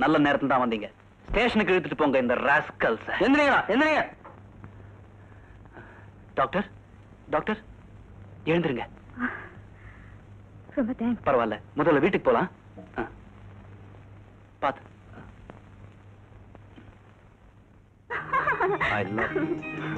நல்ல நேரத்துல தான் வந்தீங்க ஸ்டேஷனுக்கு இழுத்துட்டு போங்க இந்த ராஸ்கல்ஸ் எந்திரிங்களா எந்திரிங்க டாக்டர் டாக்டர் எழுந்துருங்க ரொம்ப தேங்க்ஸ் பரவாயில்ல முதல்ல வீட்டுக்கு போலாம் ஆ. பாத்து I love you.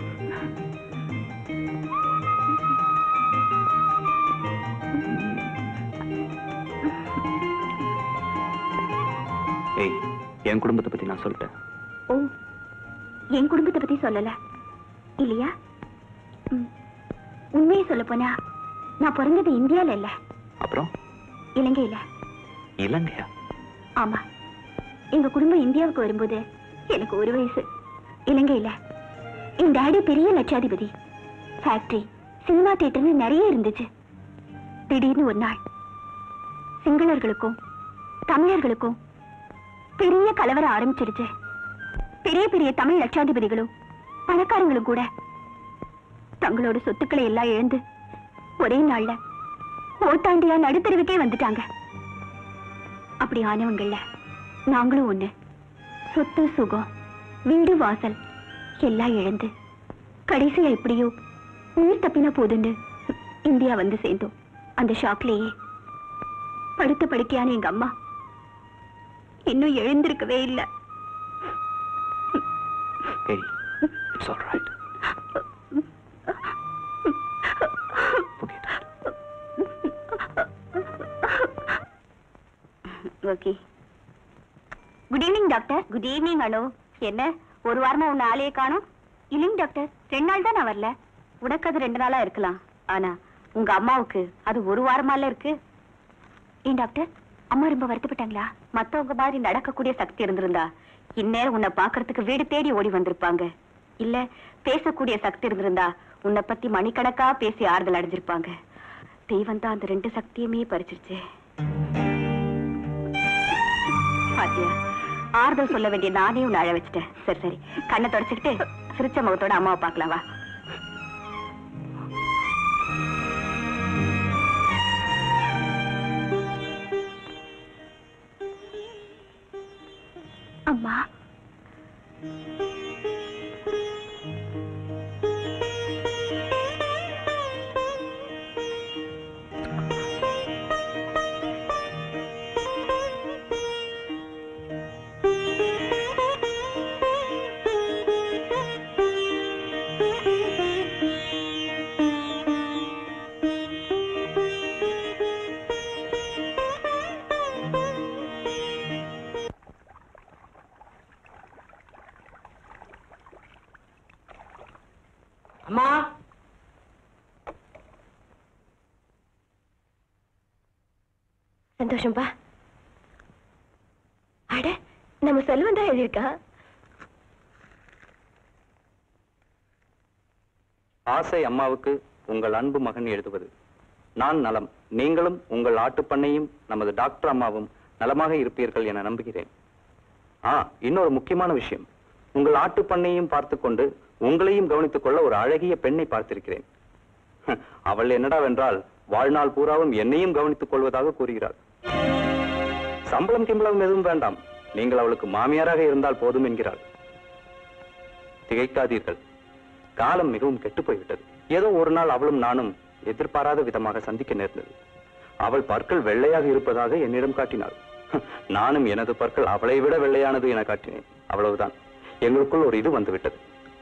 ஏய் என் குடும்பத்தை பத்தி நான் சொல்லிட்டேன் ஓ என் குடும்பத்தை பத்தி சொல்லல இல்லையா ம். உண்மையை சொல்ல போனா நான் பிறந்தது இந்தியால இல்ல அப்புறம் இலங்கையில இலங்கையா ஆமா எங்க குடும்பம் இந்தியாவுக்கு வரும்போது எனக்கு ஒரு வயசு இலங்கையில என் டாடி பெரிய லட்சாதிபதி ஃபேக்டரி சினிமா தியேட்டர்னு நிறைய இருந்துச்சு திடீர்னு ஒரு நாள் சிங்களர்களுக்கும் தமிழர்களுக்கும் பெரிய கலவரம் ஆரம்பிச்சிடுச்சு பெரிய பெரிய தமிழ் லட்சாதிபதிகளும் பணக்காரங்களும் கூட தங்களோட சொத்துக்களை எல்லாம் இழந்து ஒரே நாள்ல ஓட்டாண்டியா நடுத்தருவுக்கே வந்துட்டாங்க அப்படி ஆனவங்கள்ல நாங்களும் ஒண்ணு சொத்து சுகம் வீடு வாசல் எல்லாம் இழந்து கடைசியா எப்படியோ உயிர் தப்பினா போதுன்னு இந்தியா வந்து சேர்ந்தோம் அந்த ஷாக்லேயே படுத்த படுக்கையான எங்க அம்மா இன்னும் எழுந்திருக்கவே இல்லை ஏய் it's all right okay good evening doctor good evening Anu என்ன ஒரு வாரமா உன்னை ஆளையே காணும் இல்லைங்க டாக்டர் ரெண்டு நாள் தான் நான் வரல உனக்கு அது ரெண்டு நாளா இருக்கலாம் ஆனா உங்க அம்மாவுக்கு அது ஒரு வாரமால இருக்கு ஏன் டாக்டர் அம்மா ரொம்ப வருத்தப்பட்டாங்களா மத்தவங்க மாதிரி நடக்கக்கூடிய சக்தி இருந்திருந்தா இந்நேரம் உன்னை பாக்குறதுக்கு வீடு தேடி ஓடி வந்திருப்பாங்க இல்ல பேசக்கூடிய சக்தி இருந்திருந்தா உன்னை பத்தி மணிக்கணக்கா பேசி ஆறுதல் அடைஞ்சிருப்பாங்க தெய்வம் தான் அந்த ரெண்டு சக்தியுமே பறிச்சிருச்சு பாத்தியா ஆறுதல் சொல்ல வேண்டிய நானே உன்னை அழ வச்சுட்டேன் சரி சரி கண்ணை தொடச்சுக்கிட்டு சிரிச்ச முகத்தோட அம்மாவை பார்க்கலாம் வா அம்மா அம்மா சந்தோஷம்பா அட நம்ம செல்வன் தான் எழுதியிருக்கா ஆசை அம்மாவுக்கு உங்கள் அன்பு மகன் எழுதுவது நான் நலம் நீங்களும் உங்கள் ஆட்டுப்பண்ணையும் நமது டாக்டர் அம்மாவும் நலமாக இருப்பீர்கள் என நம்புகிறேன் ஆ இன்னொரு முக்கியமான விஷயம் உங்கள் ஆட்டுப்பண்ணையும் பார்த்துக் கொண்டு உங்களையும் கவனித்துக் கொள்ள ஒரு அழகிய பெண்ணை பார்த்திருக்கிறேன் அவள் என்னடாவென்றால் வாழ்நாள் பூராவும் என்னையும் கவனித்துக் கொள்வதாக கூறுகிறாள் சம்பளம் கிம்பளம் எதுவும் வேண்டாம் நீங்கள் அவளுக்கு மாமியாராக இருந்தால் போதும் என்கிறாள் திகைக்காதீர்கள் காலம் மிகவும் கெட்டு போய்விட்டது ஏதோ ஒரு நாள் அவளும் நானும் எதிர்பாராத விதமாக சந்திக்க நேர்ந்தது அவள் பற்கள் வெள்ளையாக இருப்பதாக என்னிடம் காட்டினாள் நானும் எனது பற்கள் அவளை விட வெள்ளையானது என காட்டினேன் அவ்வளவுதான் எங்களுக்குள் ஒரு இது வந்துவிட்டது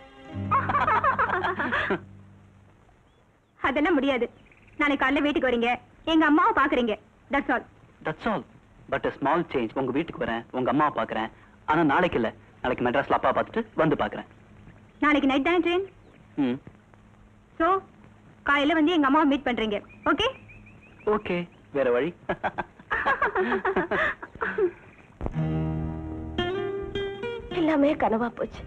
அதெல்லாம் முடியாது நாளைக்கு காலைல வீட்டுக்கு வரீங்க எங்க அம்மாவை பாக்குறீங்க that's all that's all but small change உங்க வீட்டுக்கு வரேன் உங்க அம்மாவை பாக்குறேன் ஆனா நாளைக்கு இல்ல நாளைக்கு மெட்ராஸ்ல அப்பா பார்த்துட்டு வந்து பாக்குறேன் நாளைக்கு நைட் தானே ட்ரெயின் ம் சோ காலையில வந்து எங்க அம்மாவை மீட் பண்றீங்க ஓகே ஓகே வேற வழி எல்லாமே கனவா போச்சு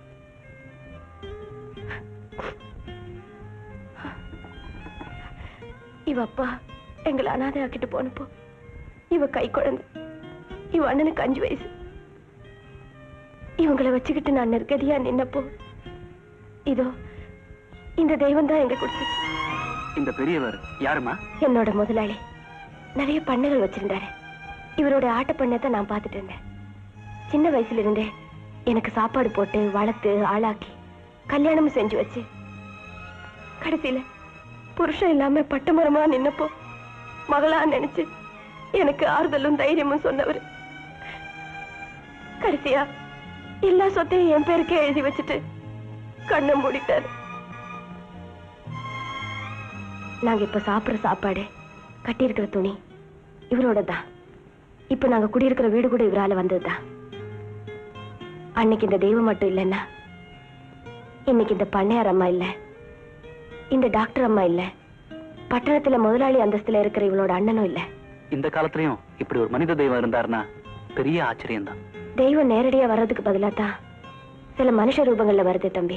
இவ அப்பா எங்களை அனாதை ஆக்கிட்டு போனப்போ இவ கை குழந்தை இவ அண்ணனுக்கு அஞ்சு வயசு இவங்களை வச்சுக்கிட்டு நான் நெருக்கடியா நின்னப்போ இதோ இந்த தெய்வம் தான் எங்க கொடுத்துச்சு இந்த பெரியவர் யாருமா என்னோட முதலாளி நிறைய பண்ணைகள் வச்சிருந்தாரு இவரோட ஆட்ட பண்ணத்தை நான் பார்த்துட்டு இருந்தேன் சின்ன வயசுல இருந்தே எனக்கு சாப்பாடு போட்டு வளர்த்து ஆளாக்கி கல்யாணமும் செஞ்சு வச்சு கடைசியில புருஷன் இல்லாம பட்டமரமா நின்னப்போ மகளா நினைச்சு எனக்கு ஆறுதலும் தைரியமும் சொன்னவர் கடைசியா எல்லா சொத்தையும் என் பேருக்கே எழுதி வச்சுட்டு கண்ணை மூடிட்டாரு நாங்க இப்ப சாப்பிடுற சாப்பாடு கட்டியிருக்கிற துணி இவரோட தான் இப்ப நாங்க குடியிருக்கிற வீடு கூட இவரால வந்ததுதான் அன்னைக்கு இந்த தெய்வம் மட்டும் இல்லைன்னா இன்னைக்கு இந்த பண்ணையார் அம்மா இல்ல இந்த டாக்டர் அம்மா இல்ல பட்டணத்துல முதலாளி அந்தஸ்துல இருக்கிற இவளோட அண்ணனும் இல்ல இந்த காலத்துலயும் இப்படி ஒரு மனித தெய்வம் இருந்தாருன்னா பெரிய ஆச்சரியம் தான் தெய்வம் நேரடியா வர்றதுக்கு பதிலா தான் சில மனுஷ ரூபங்கள்ல வருது தம்பி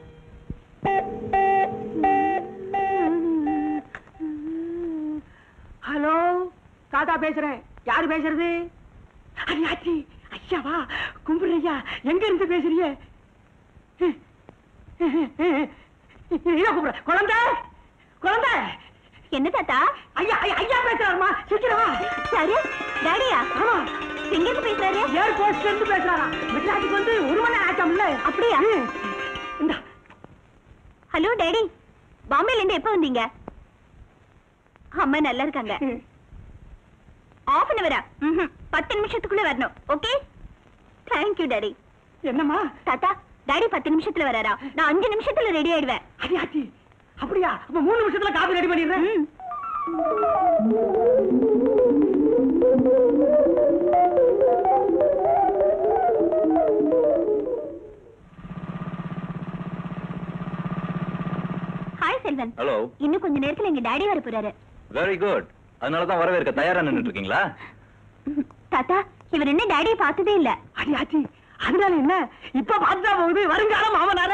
ஹலோ தாத்தா பேசுறேன் யாரு பேசுறது அரியாச்சி ஐயாவா கும்பிடுறையா எங்க இருந்து பேசுறிய இதோ கூப்பிடுற குழந்தை குழந்தை என்ன தாத்தா ஐயா ஐயா ஐயா பேசுறாருமா சீக்கிரமா யாரு டாடியா ஆமா எங்க இருந்து பேசுறாரு ஏர்போர்ட்ல இருந்து பேசுறாரா மெட்ராஸுக்கு வந்து ஒரு மணி நேரம் ஆச்சாம்ல அப்படியா? இந்த ஹலோ டாடி பாம்பேல இருந்து எப்ப வந்தீங்க அம்மா நல்லா இருக்காங்க ஆஃப் அன் அவரா பத்து நிமிஷத்துக்குள்ள வரணும் ஓகே தேங்க்யூ டாடி என்னம்மா தாத்தா டாடி பத்து நிமிஷத்துல வராரா நான் அஞ்சு நிமிஷத்துல ரெடி ஆயிடுவேன் அரியாச்சி அப்படியா அப்ப மூணு நிமிஷத்துல காபி ரெடி பண்ணிடுறேன் ம். ஹாய் செல்வன் ஹலோ இன்னும் கொஞ்ச நேரத்துல எங்க டாடி வர போறாரு வெரி குட் அதனாலதான் வரவேற்க தயாரா நின்னுட்டு இருக்கீங்களா தாத்தா இவர் என்ன டாடியை பார்த்ததே இல்ல அடியாச்சி அதனால என்ன இப்ப பார்த்துதான் போகுது வருங்காலம் மாமனார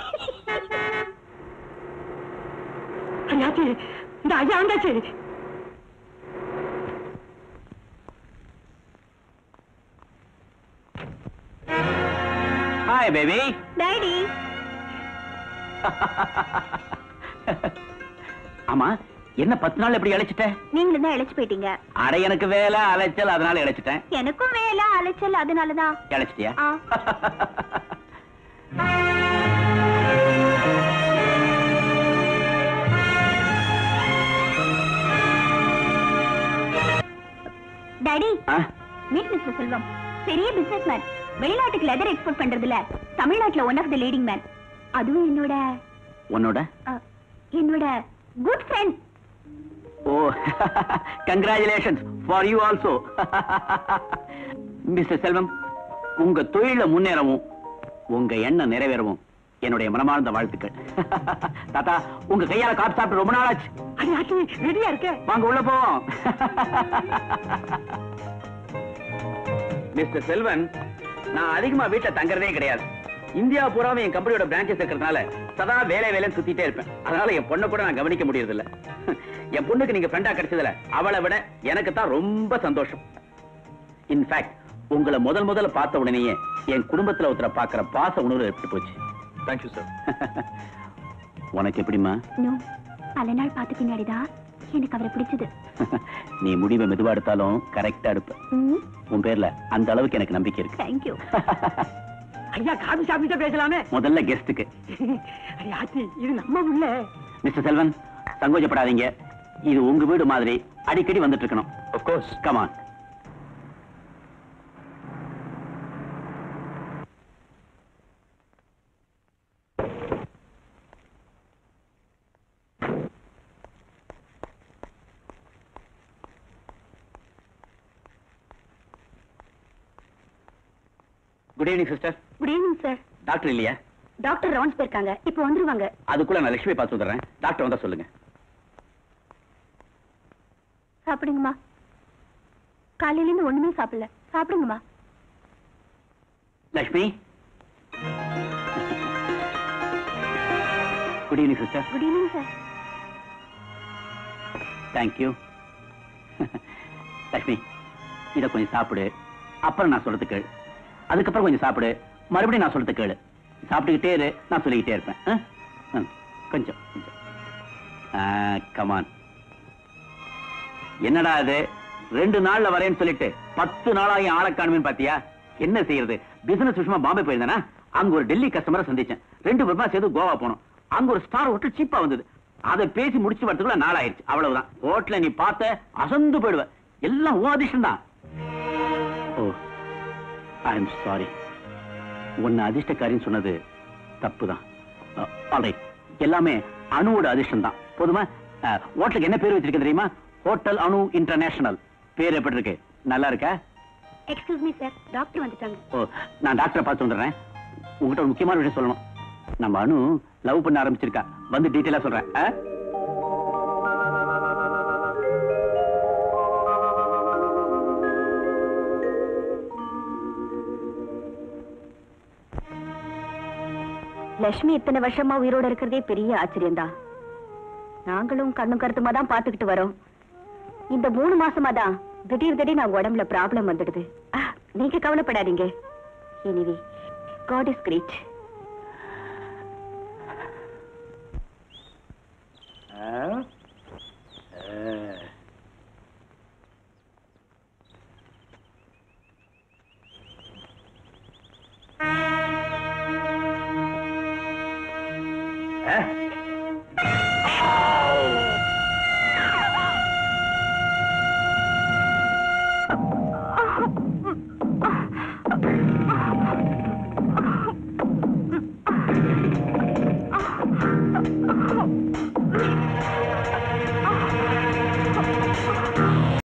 அடியாச்சி இந்த ஐயா வந்தாச்சு ஹாய் பேபி டாடி ஆமா என்ன பத்து நாள் எப்படி அழைச்சிட்ட நீங்களும் தான் இழைச்சு போயிட்டீங்க அட எனக்கு வேலை அலைச்சல் அதனால இழைச்சிட்டேன் எனக்கும் வேலை அலைச்சல் அதனாலதான் இழைச்சிட்டியா ஆ. டாடி ஆ? மீட் மிஸ்டர் செல்வம் பெரிய பிசினஸ் மேன் வெளிநாட்டுக்கு லெதர் எக்ஸ்போர்ட் பண்றதுல தமிழ்நாட்டுல one of the leading man அதுவும் என்னோட உன்னோட அ, என்னோட good friend oh congratulations for you also mister Selvam உங்க தொழில முன்னேறவும் உங்க எண்ணம் நிறைவேறவும் என்னுடைய மனமார்ந்த வாழ்த்துக்கள் தாத்தா உங்க கையால காப்பி சாப்பிட்டு ரொம்ப நாள் ஆச்சு அடியாச்சி ரெடியா இருக்க வாங்க உள்ள போவோம் மிஸ்டர் செல்வன் நான் அதிகமா வீட்டுல தங்குறதே கிடையாது இந்தியா பூராவும் என் கம்பெனியோட பிரான்ச்சஸ் இருக்கிறதுனால சதா வேலை வேலைன்னு சுத்திட்டே இருப்பேன் அதனால என் பொண்ணை கூட நான் கவனிக்க முடியறது இல்ல என் பொண்ணுக்கு நீங்க ஃப்ரெண்டா கிடைச்சதுல அவளை விட எனக்கு தான் ரொம்ப சந்தோஷம் இன்ஃபேக்ட் உங்களை முதல் முதல்ல பார்த்த உடனேயே என் குடும்பத்துல ஒருத்தரை பார்க்கிற பாச உணர்வு ஏற்பட்டு போச்சு தேங்க்யூ சார் உனக்கு எப்படிமா நோ பல நாள் பார்த்த பின்னாடிதான் எனக்கு அவரை பிடிச்சது நீ முடிவை மெதுவா எடுத்தாலும் கரெக்டா எடுப்ப ம் உன் பேர்ல அந்த அளவுக்கு எனக்கு நம்பிக்கை இருக்கு தேங்க்யூ ஐயா காபி சாப்பிட்டு பேசலாமே முதல்ல கெஸ்டுக்கு அடியாச்சி இது நம்ம உள்ள மிஸ்டர் செல்வன் சங்கோஜப்படாதீங்க இது உங்க வீடு மாதிரி அடிக்கடி வந்துட்டு இருக்கணும் of course come on good evening sister good evening sir doctor இல்லையா டாக்டர் ரவுண்ட்ஸ் போயிருக்காங்க இப்போ வந்துருவாங்க அதுக்குள்ள நான் லட்சுமி பார்த்து வந்துடுறேன் டாக்டர் வந்தா சொல்லுங்க சாப்பிடுங்கம்மா காலையில இருந்து ஒண்ணுமே சாப்பிடல சாப்பிடுங்கம்மா Lakshmi good evening sister good evening sir thank you Lakshmi இத கொஞ்சம் சாப்பிடு அப்புறம் நான் சொல்றது கேளு அதுக்கப்புறம் கொஞ்சம் சாப்பிடு மறுபடியும் நான் சொல்றது கேளு சாப்பிட்டுக்கிட்டே இரு நான் சொல்லிக்கிட்டே இருப்பேன் ஆ? ஆ, கொஞ்சம் கொஞ்சம் கமான் என்னடா இது ரெண்டு நாள்ல வரேன்னு சொல்லிட்டு பத்து நாளாகி ஆளை காணுமேன்னு பாத்தியா என்ன செய்யறது பிசினஸ் விஷயமா பாம்பே போயிருந்தேனா அங்க ஒரு டெல்லி கஸ்டமரை சந்திச்சேன் ரெண்டு பேருமா சேர்ந்து கோவா போனோம் அங்க ஒரு ஸ்டார் ஹோட்டல் சீப்பா வந்தது அதை பேசி முடிச்சு வரதுக்குள்ள நாள் ஆயிருச்சு அவ்வளவுதான் ஹோட்டல நீ பார்த்த அசந்து போயிடுவ எல்லாம் உன் அதிர்ஷ்டம் தான் ஓ ஐ எம் சாரி உன்னை அதிர்ஷ்டக்காரின்னு சொன்னது தப்புதான் ஆல்ரைட் எல்லாமே அணுவோட அதிர்ஷ்டம் தான் போதுமா அஹ், ஹோட்டலுக்கு என்ன பேர் வச்சிருக்க தெரியுமா ஹோட்டல் அணு இன்டர்நேஷனல் பேர் எப்படி இருக்கு நல்லா இருக்கா எக்ஸ்கியூஸ் மீ சார் டாக்டர் வந்துட்டாங்க ஓ நான் டாக்டரை பார்த்து வந்துடுறேன் உங்ககிட்ட ஒரு முக்கியமான விஷயம் சொல்லணும் நம்ம அணு லவ் பண்ண ஆரம்பிச்சிருக்கா வந்து டீட்டெயிலா சொல்றேன் ஆ? லட்சுமி இத்தனை வருஷமா உயிரோட இருக்கிறதே பெரிய ஆச்சரியம்தான் நாங்களும் கண்ணும் கருத்துமா தான் பாத்துக்கிட்டு வரோம் இந்த மூணு மாசமா தான் திடீர் திடீர் நான் உடம்புல ப்ராப்ளம் வந்துடுது ஆ, நீங்க கவலைப்படாதீங்க anyway God is great ah?